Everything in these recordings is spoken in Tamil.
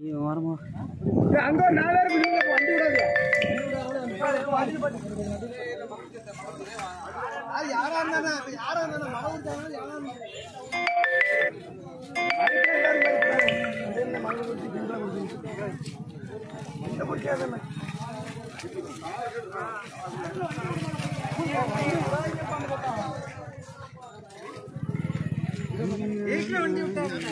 ஓரமா அங்க ஒரு நாலு பேர் பிடிங்க வண்டி விடாது அது யாரா இருந்தானே இப்ப யாரா இருந்தானே மழை விட்டாங்க யாரா வண்டி விட்டாங்க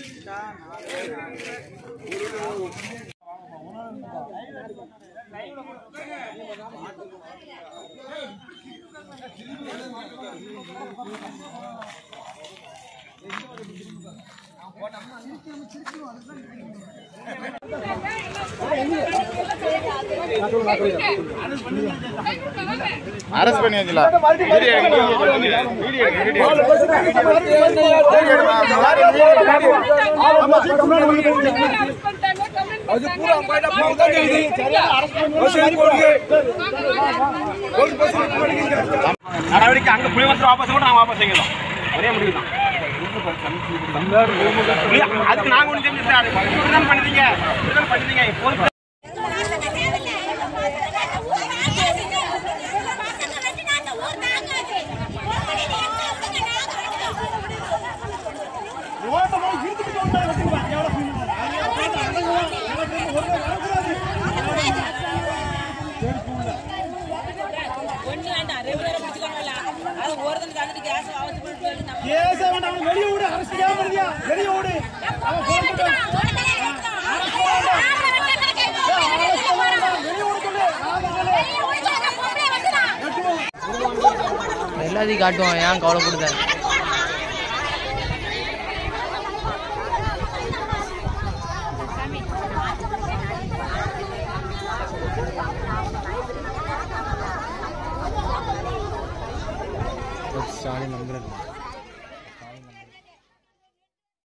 அரெஸ்ட் பண்ணி வச்சுல வீடியோ எடுங்க வீடியோ எடுங்க வீடியோ நடவடிக்கை அங்க புலிவசம் வாபஸ் கூட நாங்க வாபஸ் செய்யலாம் ஒரே முடிவு தான் அதுக்கு நாங்க ஒண்ணு செஞ்சு இப்படிதான் பண்ணுறீங்க இப்படிதான் பண்ணுறீங்க பொறுப்பு ஒண்ணு வேண்டாம் ரெகுலரா பிடிச்சுக்கோங்கல்ல அது ஒருத்தனுக்கு வந்துட்டு கேஸ் அவசரப்பட்டு நம்ம கேச வேண்டாம் வெளிய விடு அரசு கேமரியா வெளிய விடு அவன் போன் எல்லாத்தையும் காட்டுவான் ஏன் கவலைப்படுத ஸ்டாலின் நம்புறது